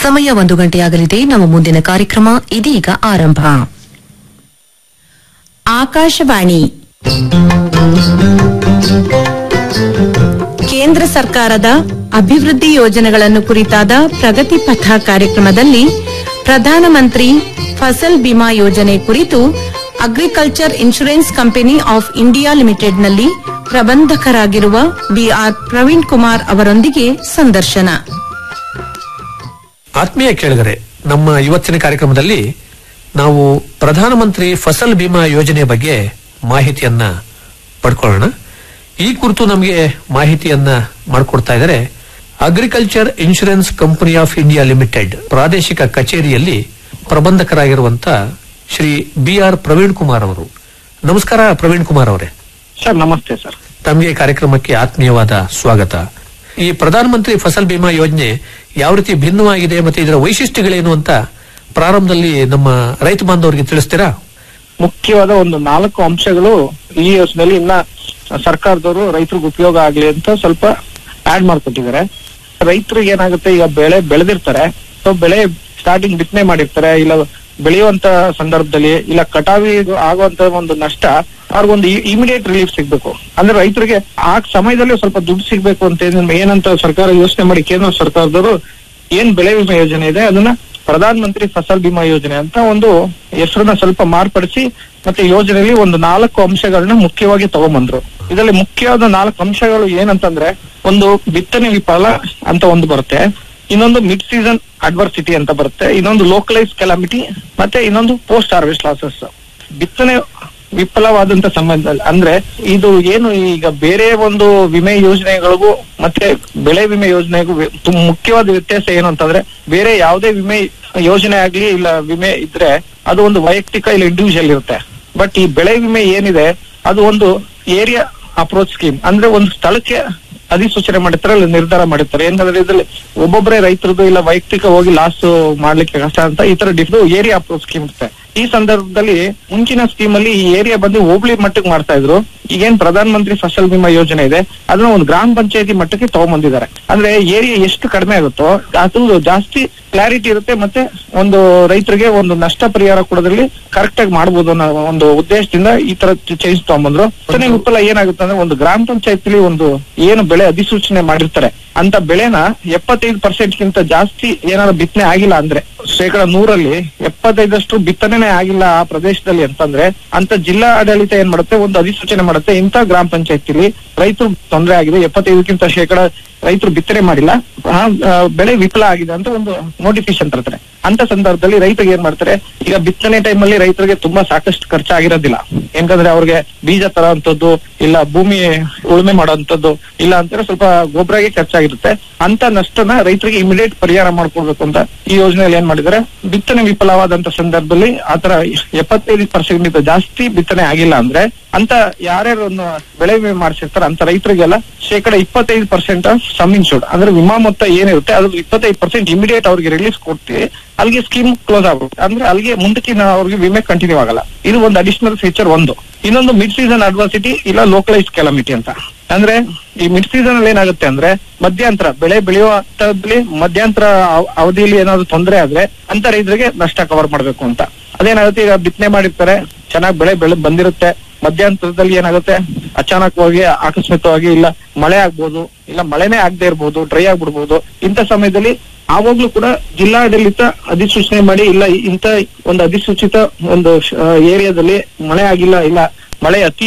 ಸಮಯ ಒಂದು ಗಂಟೆಯಾಗಲಿದೆ ನಮ್ಮ ಮುಂದಿನ ಕಾರ್ಯಕ್ರಮ ಇದೀಗ ಆರಂಭ ಆಕಾಶವಾಣಿ ಕೇಂದ್ರ ಸರ್ಕಾರದ ಅಭಿವೃದ್ಧಿ ಯೋಜನೆಗಳನ್ನು ಕುರಿತಾದ ಪ್ರಗತಿ ಪಥ ಕಾರ್ಯಕ್ರಮದಲ್ಲಿ ಪ್ರಧಾನಮಂತ್ರಿ ಫಸಲ್ ಬಿಮಾ ಯೋಜನೆ ಕುರಿತು agriculture insurance company of India ಲಿಮಿಟೆಡ್ನಲ್ಲಿ ಪ್ರಬಂಧಕರಾಗಿರುವ ಬಿಆರ್ ಪ್ರವೀಣ್ ಕುಮಾರ್ ಅವರೊಂದಿಗೆ ಸಂದರ್ಶನ ಆತ್ಮೀಯ ಕೇಳಿದರೆ ನಮ್ಮ ಇವತ್ತಿನ ಕಾರ್ಯಕ್ರಮದಲ್ಲಿ ನಾವು ಪ್ರಧಾನಮಂತ್ರಿ ಫಸಲ್ ಬಿಮಾ ಯೋಜನೆ ಬಗ್ಗೆ ಮಾಹಿತಿಯನ್ನ ಪಡ್ಕೊಳ್ಳೋಣ ಈ ಕುರಿತು ನಮಗೆ ಮಾಹಿತಿಯನ್ನ ಮಾಡಿಕೊಡ್ತಾ ಇದ್ದಾರೆ agriculture insurance company of India limited ಪ್ರಾದೇಶಿಕ ಕಚೇರಿಯಲ್ಲಿ ಪ್ರಬಂಧಕರಾಗಿರುವಂತ ಶ್ರೀ ಬಿ ಆರ್ ಪ್ರವೀಣ್ ಕುಮಾರ್ ಅವರು ನಮಸ್ಕಾರ ಪ್ರವೀಣ್ ಕುಮಾರ್ ಅವರೇ ಸರ್ ನಮಸ್ತೆ ಸರ್ ತಮಗೆ ಕಾರ್ಯಕ್ರಮಕ್ಕೆ ಆತ್ಮೀಯವಾದ ಸ್ವಾಗತ ಈ ಪ್ರಧಾನಮಂತ್ರಿ ಫಸಲ್ ಬಿಮಾ ಯೋಜನೆ ಯಾವ ರೀತಿ ಭಿನ್ನವಾಗಿದೆ ಮತ್ತೆ ಇದರ ವೈಶಿಷ್ಟ್ಯಗಳೇನು ಅಂತ ಪ್ರಾರಂಭದಲ್ಲಿ ನಮ್ಮ ರೈತ ಬಾಂಧವರಿಗೆ ತಿಳಿಸ್ತೀರಾ ಮುಖ್ಯವಾದ ಒಂದು ನಾಲ್ಕು ಅಂಶಗಳು ಈ ಯೋಜನೆಯಲ್ಲಿ ಇನ್ನ ಸರ್ಕಾರದವರು ರೈತರಿಗೆ ಉಪಯೋಗ ಆಗ್ಲಿ ಅಂತ ಸ್ವಲ್ಪ ಆಡ್ ಮಾಡ್ಕೊಟ್ಟಿದ್ದಾರೆ ರೈತರಿಗೆ ಏನಾಗುತ್ತೆ ಈಗ ಬೆಳೆ ಬೆಳೆದಿರ್ತಾರೆ ಸೊ ಬೆಳೆ ಸ್ಟಾರ್ಟಿಂಗ್ ಬಿತ್ತನೆ ಮಾಡಿರ್ತಾರೆ ಇಲ್ಲ ಬೆಳೆಯುವಂತ ಸಂದರ್ಭದಲ್ಲಿ ಇಲ್ಲ ಕಟಾವಿ ಆಗುವಂತ ಒಂದು ನಷ್ಟ ಅವ್ರಿಗೊಂದು ಇಮಿಡಿಯೇಟ್ ರಿಲೀಫ್ ಸಿಗ್ಬೇಕು ಅಂದ್ರೆ ರೈತರಿಗೆ ಆ ಸಮಯದಲ್ಲಿ ಸ್ವಲ್ಪ ದುಡ್ಡು ಸಿಗ್ಬೇಕು ಅಂತ ಏನ್- ಏನಂತ ಸರ್ಕಾರ ಯೋಚನೆ ಮಾಡಿ ಕೇಂದ್ರ ಸರ್ಕಾರದವರು ಏನ್ ಬೆಳೆ ವಿಮೆ ಯೋಜನೆ ಇದೆ ಅದನ್ನ ಪ್ರಧಾನ ಮಂತ್ರಿ ಫಸಲ್ ಬಿಮಾ ಯೋಜನೆ ಅಂತ ಒಂದು ಹೆಸರನ್ನ ಸ್ವಲ್ಪ ಮಾರ್ಪಡಿಸಿ ಮತ್ತೆ ಯೋಜನೆಯಲ್ಲಿ ಒಂದು ನಾಲ್ಕು ಅಂಶಗಳನ್ನ ಮುಖ್ಯವಾಗಿ ತಗೊಂಬಂದ್ರು ಇದರಲ್ಲಿ ಮುಖ್ಯವಾದ ನಾಲ್ಕು ಅಂಶಗಳು ಏನಂತಂದ್ರೆ ಒಂದು ಬಿತ್ತನೆ ವಿಫಲ ಅಂತ ಒಂದು ಬರುತ್ತೆ ಇನ್ನೊಂದು ಮಿಡ್ ಸೀಸನ್ ಅಡ್ವರ್ಸಿಟಿ ಅಂತ ಬರುತ್ತೆ ಇನ್ನೊಂದು ಲೋಕಲೈಸ್ ಕೆಲಾಮಿಟಿ ಮತ್ತೆ ಇನ್ನೊಂದು ಪೋಸ್ಟ್ ಹಾರ್ವೆಸ್ಟ್ ಲಾಸಸ್ ಬಿತ್ತನೆ ವಿಫಲವಾದಂತ ಸಂಬಂಧದಲ್ಲಿ ಅಂದ್ರೆ ಇದು ಏನು ಈಗ ಬೇರೆ ಒಂದು ವಿಮೆ ಯೋಜನೆಗಳಿಗೂ ಮತ್ತೆ ಬೆಳೆ ವಿಮೆ ಯೋಜನೆಗೂ ವ್ಯ- ತುಂ- ಮುಖ್ಯವಾದ ವ್ಯತ್ಯಾಸ ಏನು ಅಂತಂದ್ರೆ ಬೇರೆ ಯಾವುದೇ ವಿಮೆ ಯೋಜನೆ ಆಗ್ಲಿ ಇಲ್ಲ ವಿಮೆ ಇದ್ರೆ ಅದು ಒಂದು ವೈಯಕ್ತಿಕ ಇಲ್ಲ ಇಂಡಿವಿಜುವಲ್ ಇರುತ್ತೆ ಬಟ್ ಈ ಬೆಳೆ ವಿಮೆ ಏನಿದೆ ಅದು ಒಂದು ಏರಿಯಾ ಅಪ್ರೋಚ್ ಸ್ಕೀಮ್ ಅಂದ್ರೆ ಒಂದು ಸ್ಥಳಕ್ಕೆ ಅಧಿಸೂಚನೆ ಮಾಡಿರ್ತಾರೆ ಅಲ್ಲಿ ನಿರ್ಧಾರ ಮಾಡಿರ್ತಾರೆ ಏನಂದ್ರೆ ಇದ್ರಲ್ಲಿ ಒಬ್ಬೊಬ್ಬರೇ ರೈತರದ್ದು ಇಲ್ಲ ವೈಯಕ್ತಿಕ ಹೋಗಿ ಲಾಸ್ ಮಾಡ್ಲಿಕ್ಕೆ ಕಷ್ಟ ಅಂತ ಈ ತರ ಡಿಫ್ ಏರಿಯಾ ಅಪ್ರೋಚ್ ಸ್ಕೀಮ್ ಇರುತ್ತೆ ಈ ಸಂದರ್ಭದಲ್ಲಿ ಮುಂಚಿನ ಸ್ಕೀಮ್ ಅಲ್ಲಿ ಈ ಏರಿಯಾ ಬಂದು ಹೋಬಳಿ ಮಟ್ಟಕ್ಕೆ ಮಾಡ್ತಾ ಇದ್ರು ಈಗೇನ್ ಪ್ರಧಾನ ಮಂತ್ರಿ ಫಸಲ್ ಬಿಮಾ ಯೋಜನೆ ಇದೆ ಅದನ್ನ ಒಂದು ಗ್ರಾಮ ಪಂಚಾಯತಿ ಮಟ್ಟಕ್ಕೆ ತಗೊಂಡ್ಬಂದಿದ್ದಾರೆ ಅಂದ್ರೆ ಏರಿಯಾ ಎಷ್ಟು ಕಡಿಮೆ ಆಗುತ್ತೋ ಅದು ಜಾಸ್ತಿ ಕ್ಲಾರಿಟಿ ಇರುತ್ತೆ ಮತ್ತೆ ಒಂದು ರೈತರಿಗೆ ಒಂದು ನಷ್ಟ ಪರಿಹಾರ ಕೊಡೋದ್ರಲ್ಲಿ ಕರೆಕ್ಟ್ ಆಗಿ ಮಾಡ್ಬೋದು ಅನ್ನೋ ಒಂದು ಉದ್ದೇಶದಿಂದ ಈ ತರ ಚೇಂಜ್ ತಗೊಂಡ್ಬಂದ್ರು ಬಿತ್ತನೆ ವಿಫಲ ಏನಾಗುತ್ತೆ ಅಂದ್ರೆ ಒಂದು ಗ್ರಾಮ ಪಂಚಾಯತಿಲಿ ಒಂದು ಏನು ಬೆಳೆ ಅಧಿಸೂಚನೆ ಮಾಡಿರ್ತಾರೆ ಅಂತ ಬೆಳೆನ ಎಪ್ಪತ್ತೈದು ಪರ್ಸೆಂಟ್ ಗಿಂತ ಜಾಸ್ತಿ ಏನಾದ್ರು ಬಿತ್ತನೆ ಆಗಿಲ್ಲ ಅಂದ್ರೆ ಶೇಕಡ ನೂರಲ್ಲಿ ಎಪ್ಪತ್ತೈದಷ್ಟು ಬಿತ್ತನೆ ಆಗಿಲ್ಲ ಆ ಪ್ರದೇಶದಲ್ಲಿ ಅಂತಂದ್ರೆ ಅಂತ ಜಿಲ್ಲಾ ಆಡಳಿತ ಏನ್ ಮಾಡುತ್ತೆ ಒಂದು ಅಧಿಸೂಚನೆ ಮಾಡುತ್ತೆ ಇಂಥ ಗ್ರಾಮ ಪಂಚಾಯತಿಲಿ ರೈತರು ತೊಂದರೆ ಆಗಿದೆ ಎಪ್ಪತ್ತೈದಕ್ಕಿಂತ ಶೇಕಡ ರೈತರು ಬಿತ್ತನೆ ಮಾಡಿಲ್ಲ ಆ, ಆ, ಬೆಳೆ ವಿಫಲ ಆಗಿದೆ ಅಂತ ಒಂದು ನೋಟಿಫಿಕೇಶನ್ ತರ್ತಾರೆ ಅಂತ ಸಂದರ್ಭದಲ್ಲಿ ರೈತರಿಗೆ ಏನ್ ಮಾಡ್ತಾರೆ ಈಗ ಬಿತ್ತನೆ ಟೈಮಲ್ಲಿ ರೈತರಿಗೆ ತುಂಬಾ ಸಾಕಷ್ಟು ಖರ್ಚಾಗಿರೋದಿಲ್ಲ ಯಾಕಂದ್ರೆ ಅವ್ರಿಗೆ ಬೀಜ ತರೋಂಥದ್ದು ಇಲ್ಲ ಭೂಮಿ ಉಳುಮೆ ಮಾಡೋಂಥದ್ದು ಇಲ್ಲ ಅಂತಾರೆ ಸ್ವಲ್ಪ ಗೊಬ್ಬರಗೆ ಖರ್ಚಾಗಿರುತ್ತೆ ಅಂತ ನಷ್ಟನ ರೈತರಿಗೆ ಇಮಿಡಿಯೇಟ್ ಪರಿಹಾರ ಮಾಡ್ಕೊಡ್ಬೇಕು ಅಂತ ಈ ಯೋಜನೆಯಲ್ಲಿ ಏನ್ ಮಾಡಿದ್ದಾರೆ ಬಿತ್ತನೆ ವಿಫಲವಾದಂತ ಸಂದರ್ಭದಲ್ಲಿ ಆತರ ಎಪ್ಪತ್ತೈದು ಪರ್ಸೆಂಟ್ ಜಾಸ್ತಿ ಬಿತ್ತನೆ ಆಗಿಲ್ಲ ಅಂದ್ರೆ ಅಂತ ಯಾರ್ಯಾರು ಒಂದು ಬೆಳೆ ವಿಮೆ ಮಾಡಿಸಿರ್ತಾರೆ ಅಂತ ರೈತರಿಗೆಲ್ಲ ಶೇಕಡ ಇಪ್ಪತ್ತೈದು ಪರ್ಸೆಂಟ್ ಆಫ್ ಸಮ್ ಇನ್ಶೂರ್ಡ್ ಅಂದ್ರೆ ವಿಮಾ ಮೊತ್ತ ಏನಿರುತ್ತೆ ಅದು ಇಪ್ಪತ್ತೈದು ಪರ್ಸೆಂಟ್ ಇಮಿಡಿಯೇಟ್ ಅವ್ರಿಗೆ ರಿಲೀಸ್ ಕೊಡ್ತೀವಿ ಅಲ್ಲಿಗೆ ಸ್ಕೀಮ್ ಕ್ಲೋಸ್ ಆಗುತ್ತೆ ಅಂದ್ರೆ ಅಲ್ಲಿಗೆ ಮುಂದಕ್ಕೆ ನಾವು ಅವ್ರಿಗೆ ವಿಮೆ ಕಂಟಿನ್ಯೂ ಆಗಲ್ಲ ಇದು ಒಂದು ಅಡಿಷನಲ್ ಫೀಚರ್ ಒಂದು ಇನ್ನೊಂದು ಮಿಡ್ ಸೀಸನ್ ಅಡ್ವಾಸಿಟಿ ಇಲ್ಲ ಲೋಕಲೈಸ್ ಕೆಲಮಿಟಿ ಅಂತ ಅಂದ್ರೆ ಈ ಮಿಡ್ ಸೀಸನ್ ಅಲ್ಲಿ ಏನಾಗುತ್ತೆ ಅಂದ್ರೆ ಮಧ್ಯಂತರ ಬೆಳೆ ಬೆಳೆಯುವ ಹಂತದಲ್ಲಿ ಮಧ್ಯಂತರ ಅವ- ಅವಧಿಯಲ್ಲಿ ಏನಾದ್ರು ತೊಂದರೆ ಆದ್ರೆ ಅಂತ ರೈತರಿಗೆ ನಷ್ಟ ಕವರ್ ಮಾಡ್ಬೇಕು ಅಂತ ಅದೇನಾಗುತ್ತೆ ಈಗ ಬಿತ್ತನೆ ಮಾಡಿರ್ತಾರೆ ಚೆನ್ನಾಗಿ ಬೆಳೆ ಬೆಳೆ ಬಂದಿರುತ್ತೆ ಮಧ್ಯಂತರದಲ್ಲಿ ಏನಾಗುತ್ತೆ ಅಚಾನಕವಾಗಿ ಆಕಸ್ಮಿಕವಾಗಿ ಇಲ್ಲ ಮಳೆ ಆಗ್ಬೋದು ಇಲ್ಲ ಮಳೆನೇ ಆಗದೆ ಇರ್ಬೋದು ಡ್ರೈ ಆಗ್ಬಿಡ್ಬೋದು ಇಂಥ ಸಮಯದಲ್ಲಿ ಆವಾಗ್ಲೂ ಕೂಡ ಜಿಲ್ಲಾಡಳಿತ ಅಧಿಸೂಚನೆ ಮಾಡಿ ಇಲ್ಲ ಇಂಥ ಒಂದು ಅಧಿಸೂಚಿತ ಒಂದು ಏರಿಯಾದಲ್ಲಿ ಮಳೆ ಆಗಿಲ್ಲ ಇಲ್ಲ ಮಳೆ ಅತಿ